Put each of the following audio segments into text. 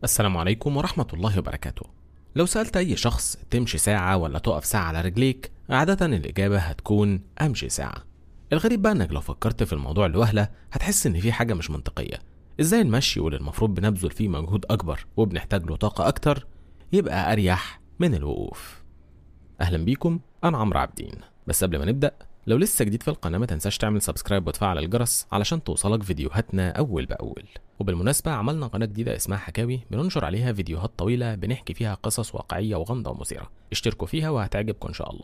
السلام عليكم ورحمة الله وبركاته لو سألت أي شخص تمشي ساعة ولا تقف ساعة على رجليك عادة الإجابة هتكون أمشي ساعة الغريب بقى إنك لو فكرت في الموضوع لوهلة هتحس إن في حاجة مش منطقية إزاي المشي واللي المفروض بنبذل فيه مجهود أكبر وبنحتاج له طاقة أكتر يبقى أريح من الوقوف أهلا بيكم أنا عمرو عابدين بس قبل ما نبدأ لو لسه جديد في القناة ما تنساش تعمل سبسكرايب وتفعل الجرس علشان توصلك فيديوهاتنا أول بأول وبالمناسبة عملنا قناة جديدة اسمها حكاوي بننشر عليها فيديوهات طويلة بنحكي فيها قصص واقعية وغامضة ومثيرة اشتركوا فيها وهتعجبكم إن شاء الله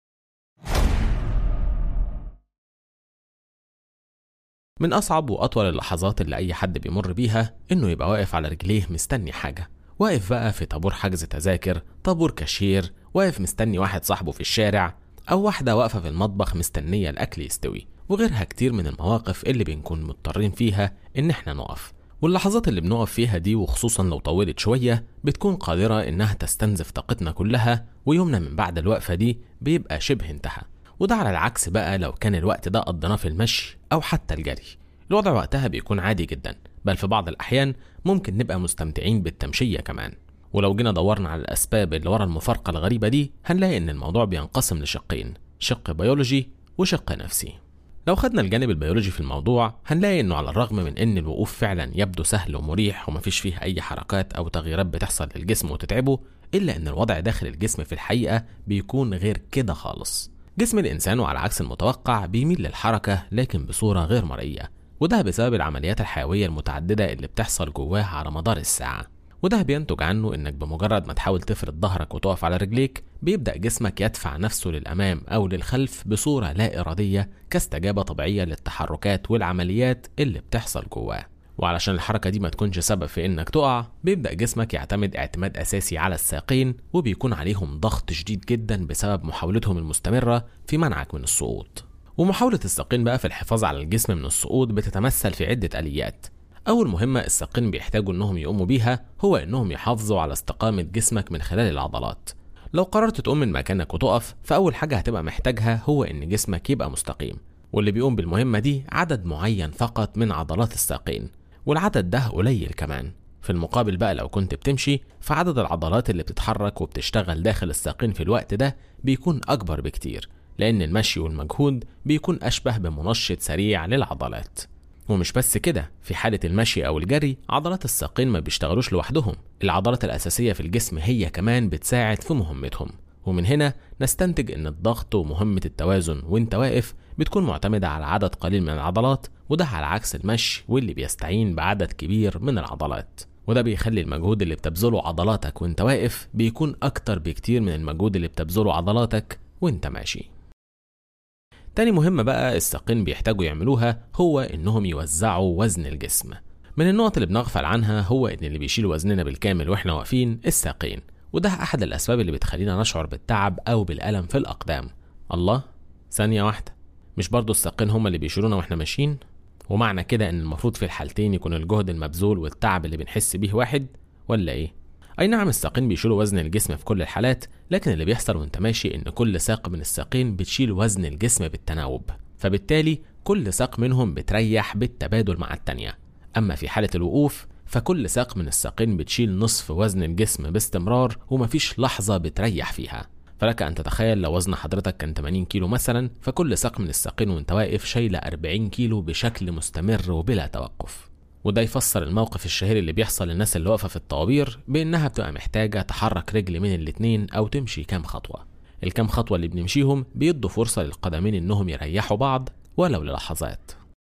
من أصعب وأطول اللحظات اللي أي حد بيمر بيها إنه يبقى واقف على رجليه مستني حاجة واقف بقى في طابور حجز تذاكر طابور كاشير واقف مستني واحد صاحبه في الشارع أو واحدة واقفة في المطبخ مستنية الأكل يستوي وغيرها كتير من المواقف اللي بنكون مضطرين فيها إن إحنا نقف واللحظات اللي بنقف فيها دي وخصوصا لو طولت شوية بتكون قادرة إنها تستنزف طاقتنا كلها ويومنا من بعد الوقفة دي بيبقى شبه انتهى وده على العكس بقى لو كان الوقت ده قضيناه في المشي أو حتى الجري الوضع وقتها بيكون عادي جدا بل في بعض الأحيان ممكن نبقى مستمتعين بالتمشية كمان ولو جينا دورنا على الأسباب اللي ورا المفارقة الغريبة دي هنلاقي إن الموضوع بينقسم لشقين شق بيولوجي وشق نفسي لو خدنا الجانب البيولوجي في الموضوع هنلاقي انه على الرغم من ان الوقوف فعلا يبدو سهل ومريح ومفيش فيه اي حركات او تغييرات بتحصل للجسم وتتعبه الا ان الوضع داخل الجسم في الحقيقه بيكون غير كده خالص جسم الانسان وعلى عكس المتوقع بيميل للحركه لكن بصوره غير مرئيه وده بسبب العمليات الحيويه المتعدده اللي بتحصل جواه على مدار الساعه وده بينتج عنه انك بمجرد ما تحاول تفرد ظهرك وتقف على رجليك بيبدا جسمك يدفع نفسه للامام او للخلف بصوره لا اراديه كاستجابه طبيعيه للتحركات والعمليات اللي بتحصل جواه وعلشان الحركه دي ما تكونش سبب في انك تقع بيبدا جسمك يعتمد اعتماد اساسي على الساقين وبيكون عليهم ضغط شديد جدا بسبب محاولتهم المستمره في منعك من السقوط ومحاولة الساقين بقى في الحفاظ على الجسم من السقوط بتتمثل في عدة آليات أول مهمة الساقين بيحتاجوا إنهم يقوموا بيها هو إنهم يحافظوا على استقامة جسمك من خلال العضلات. لو قررت تقوم من مكانك وتقف فأول حاجة هتبقى محتاجها هو إن جسمك يبقى مستقيم. واللي بيقوم بالمهمة دي عدد معين فقط من عضلات الساقين. والعدد ده قليل كمان. في المقابل بقى لو كنت بتمشي فعدد العضلات اللي بتتحرك وبتشتغل داخل الساقين في الوقت ده بيكون أكبر بكتير. لأن المشي والمجهود بيكون أشبه بمنشط سريع للعضلات. ومش بس كده في حالة المشي أو الجري عضلات الساقين ما بيشتغلوش لوحدهم العضلات الأساسية في الجسم هي كمان بتساعد في مهمتهم ومن هنا نستنتج إن الضغط ومهمة التوازن وانت واقف بتكون معتمدة على عدد قليل من العضلات وده على عكس المشي واللي بيستعين بعدد كبير من العضلات وده بيخلي المجهود اللي بتبذله عضلاتك وانت واقف بيكون أكتر بكتير من المجهود اللي بتبذله عضلاتك وانت ماشي تاني مهمة بقى الساقين بيحتاجوا يعملوها هو إنهم يوزعوا وزن الجسم. من النقط اللي بنغفل عنها هو إن اللي بيشيل وزننا بالكامل وإحنا واقفين الساقين، وده أحد الأسباب اللي بتخلينا نشعر بالتعب أو بالألم في الأقدام. الله ثانية واحدة مش برضو الساقين هما اللي بيشيلونا وإحنا ماشيين؟ ومعنى كده إن المفروض في الحالتين يكون الجهد المبذول والتعب اللي بنحس بيه واحد ولا إيه؟ أي نعم الساقين بيشيلوا وزن الجسم في كل الحالات لكن اللي بيحصل وانت ماشي إن كل ساق من الساقين بتشيل وزن الجسم بالتناوب فبالتالي كل ساق منهم بتريح بالتبادل مع التانية أما في حالة الوقوف فكل ساق من الساقين بتشيل نصف وزن الجسم باستمرار ومفيش لحظة بتريح فيها فلك أن تتخيل لو وزن حضرتك كان 80 كيلو مثلا فكل ساق من الساقين وانت واقف شايلة 40 كيلو بشكل مستمر وبلا توقف وده يفسر الموقف الشهير اللي بيحصل للناس اللي واقفه في الطوابير بانها بتبقى محتاجه تحرك رجل من الاتنين او تمشي كام خطوه الكام خطوه اللي بنمشيهم بيدوا فرصه للقدمين انهم يريحوا بعض ولو للحظات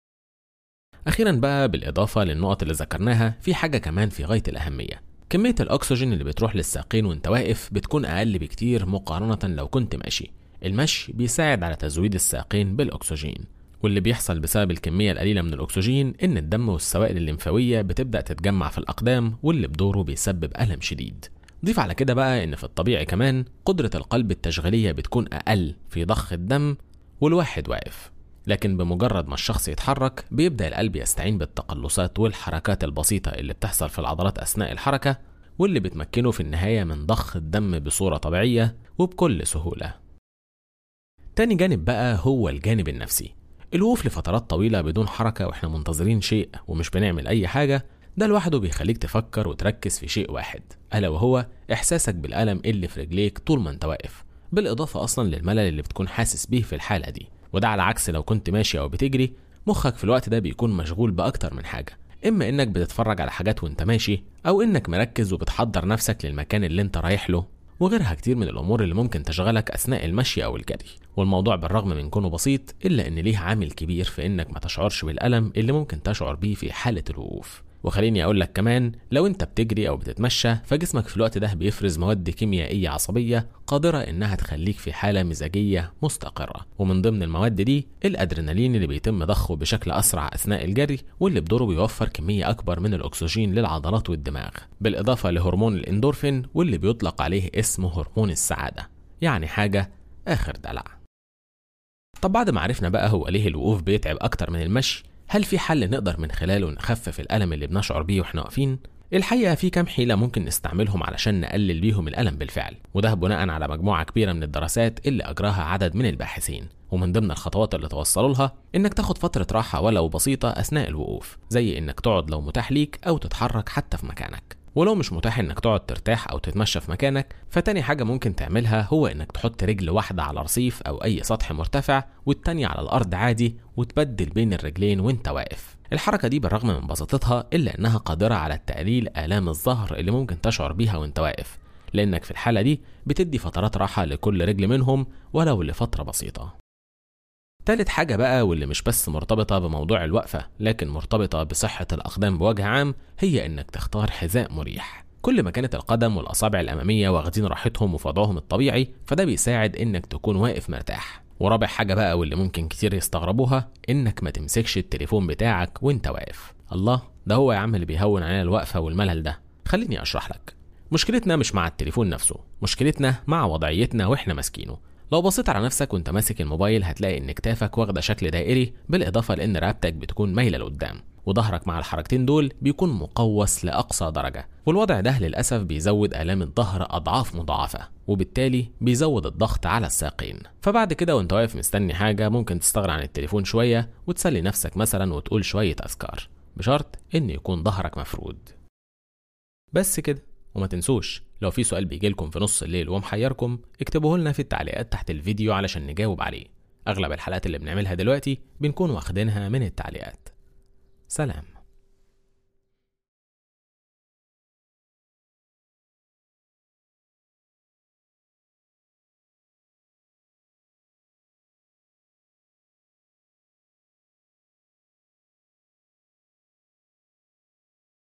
اخيرا بقى بالاضافه للنقط اللي ذكرناها في حاجه كمان في غايه الاهميه كميه الاكسجين اللي بتروح للساقين وانت واقف بتكون اقل بكتير مقارنه لو كنت ماشي المشي بيساعد على تزويد الساقين بالاكسجين واللي بيحصل بسبب الكمية القليلة من الأكسجين إن الدم والسوائل الليمفاوية بتبدأ تتجمع في الأقدام واللي بدوره بيسبب ألم شديد. ضيف على كده بقى إن في الطبيعي كمان قدرة القلب التشغيلية بتكون أقل في ضخ الدم والواحد واقف. لكن بمجرد ما الشخص يتحرك بيبدأ القلب يستعين بالتقلصات والحركات البسيطة اللي بتحصل في العضلات أثناء الحركة واللي بتمكنه في النهاية من ضخ الدم بصورة طبيعية وبكل سهولة. تاني جانب بقى هو الجانب النفسي الوقوف لفترات طويلة بدون حركة واحنا منتظرين شيء ومش بنعمل أي حاجة ده لوحده بيخليك تفكر وتركز في شيء واحد ألا وهو إحساسك بالألم اللي في رجليك طول ما أنت واقف بالإضافة أصلا للملل اللي بتكون حاسس بيه في الحالة دي وده على عكس لو كنت ماشي أو بتجري مخك في الوقت ده بيكون مشغول بأكتر من حاجة إما إنك بتتفرج على حاجات وأنت ماشي أو إنك مركز وبتحضر نفسك للمكان اللي أنت رايح له وغيرها كتير من الأمور اللي ممكن تشغلك أثناء المشي أو الجري والموضوع بالرغم من كونه بسيط إلا إن ليه عامل كبير في إنك ما تشعرش بالألم اللي ممكن تشعر بيه في حالة الوقوف وخليني اقول لك كمان لو انت بتجري او بتتمشى فجسمك في الوقت ده بيفرز مواد كيميائيه عصبيه قادره انها تخليك في حاله مزاجيه مستقره ومن ضمن المواد دي الادرينالين اللي بيتم ضخه بشكل اسرع اثناء الجري واللي بدوره بيوفر كميه اكبر من الاكسجين للعضلات والدماغ بالاضافه لهرمون الاندورفين واللي بيطلق عليه اسم هرمون السعاده يعني حاجه اخر دلع طب بعد ما عرفنا بقى هو ليه الوقوف بيتعب اكتر من المشي هل في حل نقدر من خلاله نخفف الألم اللي بنشعر بيه واحنا واقفين؟ الحقيقة في كام حيلة ممكن نستعملهم علشان نقلل بيهم الألم بالفعل وده بناء على مجموعة كبيرة من الدراسات اللي أجراها عدد من الباحثين ومن ضمن الخطوات اللي توصلوا لها إنك تاخد فترة راحة ولو بسيطة أثناء الوقوف زي إنك تقعد لو متاح ليك أو تتحرك حتى في مكانك ولو مش متاح انك تقعد ترتاح او تتمشى في مكانك فتاني حاجة ممكن تعملها هو انك تحط رجل واحدة على رصيف او اي سطح مرتفع والتانية على الارض عادي وتبدل بين الرجلين وانت واقف الحركة دي بالرغم من بساطتها إلا إنها قادرة على تقليل آلام الظهر اللي ممكن تشعر بيها وانت واقف لأنك في الحالة دي بتدي فترات راحة لكل رجل منهم ولو لفترة بسيطة تالت حاجة بقى واللي مش بس مرتبطة بموضوع الوقفة لكن مرتبطة بصحة الأقدام بوجه عام هي إنك تختار حذاء مريح كل ما كانت القدم والأصابع الأمامية واخدين راحتهم وفي وضعهم الطبيعي فده بيساعد إنك تكون واقف مرتاح ورابع حاجة بقى واللي ممكن كتير يستغربوها إنك ما تمسكش التليفون بتاعك وإنت واقف الله ده هو يا عم اللي بيهون علينا الوقفة والملل ده خليني أشرح لك مشكلتنا مش مع التليفون نفسه مشكلتنا مع وضعيتنا وإحنا ماسكينه لو بصيت على نفسك وانت ماسك الموبايل هتلاقي ان كتافك واخده شكل دائري بالاضافه لان رقبتك بتكون مايله لقدام وظهرك مع الحركتين دول بيكون مقوس لاقصى درجه والوضع ده للاسف بيزود الام الظهر اضعاف مضاعفه وبالتالي بيزود الضغط على الساقين فبعد كده وانت واقف مستني حاجه ممكن تستغنى عن التليفون شويه وتسلي نفسك مثلا وتقول شويه اذكار بشرط ان يكون ظهرك مفرود بس كده وما تنسوش لو في سؤال بيجيلكم في نص الليل ومحيركم اكتبوه لنا في التعليقات تحت الفيديو علشان نجاوب عليه أغلب الحلقات اللي بنعملها دلوقتي بنكون واخدينها من التعليقات سلام